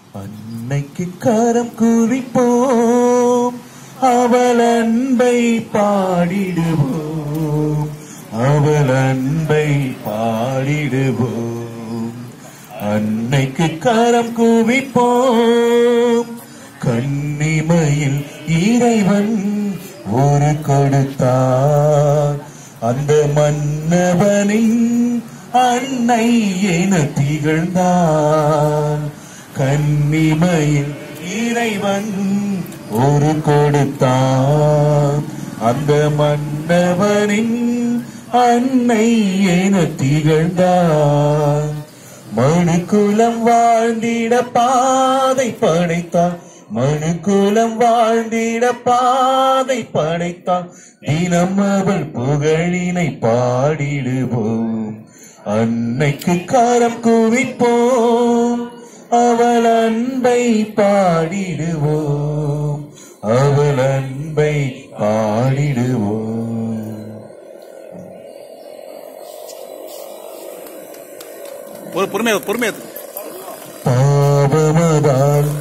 அன்னைக்கு கரம் குவிப்போம் அவள் அன்பை பாடிடுவோம் அவள் அன்பை பாடிடுவோம் அன்னைக்கு கரம் குவிப்போம் கண்ணிமையில் இறைவன் ஒரு கொடுத்தார் அந்த மன்னவனின் அன்னை என திகழ்ந்தார் கண்ணிமையில் இறைவன் ஒரு கொடுத்தார் அந்த மன்னவனின் அன்னை என திகழ்ந்தார் மனுக்குலம் வாழ்ந்திட பாதை படைத்தான் மனுக்குலம் வாழ்ந்திட பாதை படைத்தான் தினம் அவள் புகழினை பாடிடுவோம் அன்னைக்கு கரம் குவிப்போம் அவள் அன்பை பாடிடுவோம் அவள் அன்பை பாடிடுவோம் ஒரு பொறுமையா பொறுமையா பாவமதால்